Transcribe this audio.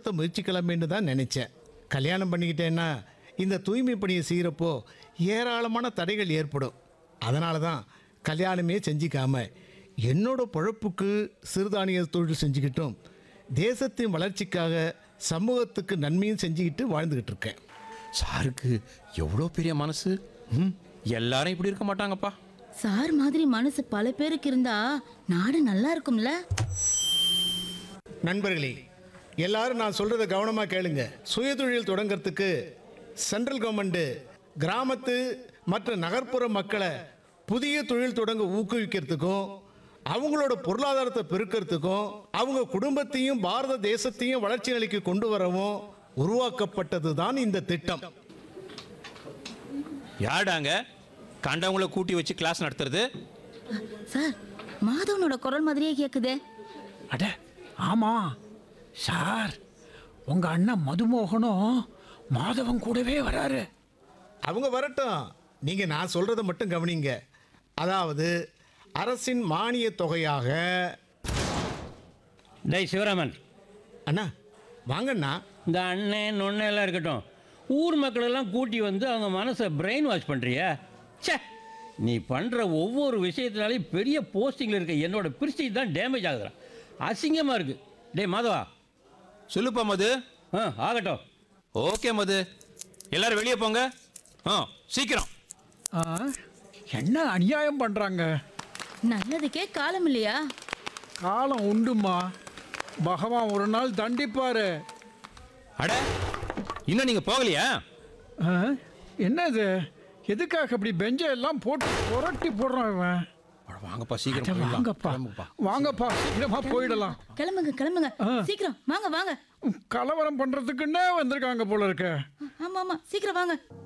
காப்பாற்ற முயற்சிக்கலாமேன்னு தான் நினச்சேன் கல்யாணம் பண்ணிக்கிட்டேன்னா இந்த தூய்மை பணியை செய்கிறப்போ ஏராளமான தடைகள் ஏற்படும் அதனால தான் கல்யாணமே செஞ்சிக்காம என்னோட பொழப்புக்கு சிறுதானிய தொழில் செஞ்சுக்கிட்டும் தேசத்தின் வளர்ச்சிக்காக சமூகத்துக்கு நன்மையும் செஞ்சுக்கிட்டு வாழ்ந்துக்கிட்டு இருக்கேன் சாருக்கு எவ்வளோ பெரிய மனசு ம் எல்லாரும் இப்படி இருக்க மாட்டாங்கப்பா சார் மாதிரி மனசு பல பேருக்கு இருந்தா நாடு நல்லா இருக்கும்ல நண்பர்களே எல்லாரும் நான் சொல்கிறத கவனமாக கேளுங்க சுயதொழில் தொடங்கிறதுக்கு சென்ட்ரல் கவர்மெண்ட்டு கிராமத்து மற்ற நகர்ப்புற மக்களை புதிய தொழில் தொடங்க ஊக்குவிக்கிறதுக்கும் அவங்களோட பொருளாதாரத்தை பெருக்கிறதுக்கும் அவங்க குடும்பத்தையும் பாரத தேசத்தையும் வளர்ச்சி நிலைக்கு கொண்டு வரவும் உருவாக்கப்பட்டது தான் இந்த திட்டம் யாடாங்க கண்டவங்கள கூட்டி வச்சு கிளாஸ் நடத்துறது சார் மாதவனோட குரல் மாதிரியே கேக்குதே அட ஆமா சார் உங்க அண்ணன் மதுமோகனும் மாதவன் கூடவே வராரு அவங்க வரட்டும் நீங்கள் நான் சொல்கிறத மட்டும் கவனிங்க அதாவது அரசின் மானிய தொகையாக டேய் சிவராமன் அண்ணா வாங்கண்ணா இந்த அண்ணன் நொண்ணை எல்லாம் இருக்கட்டும் ஊர் மக்களெல்லாம் கூட்டி வந்து அவங்க மனசை பிரெயின் வாஷ் பண்ணுறியா ச்சே நீ பண்ணுற ஒவ்வொரு விஷயத்தினாலையும் பெரிய போஸ்டிங்கில் இருக்க என்னோட பிரிஸ்டேஜ் தான் டேமேஜ் ஆகுதுடா அசிங்கமாக இருக்குது டேய் மாதவா சொல்லுப்பா மது ஆ ஆகட்டும் ஓகே மது எல்லாரும் வெளியே போங்க ஆ சீக்கிரம் ஆ, என்ன அநியாயம் பண்றாங்க நல்லதுக்கே காலம் இல்லையா காலம் உண்டுமா பகவான் ஒரு நாள் தண்டிப்பாரு அட இன்னும் நீங்கள் போகலையா ஆ, என்னது எதுக்காக இப்படி பெஞ்சை எல்லாம் போட்டு புரட்டி போடுறான் இவன் அட, வாங்கப்பா சீக்கிரம் அட, போயிடலாம். வாங்கப்பா கிளம்புப்பா. வாங்கப்பா சீக்கிரமா போயிடலாம் கிளம்புங்க கிளம்புங்க சீக்கிரம் வாங்க வாங்க கலவரம் பண்றதுக்குன்னே வந்திருக்காங்க போல இருக்க ஆமா ஆமா சீக்கிரம் வாங்க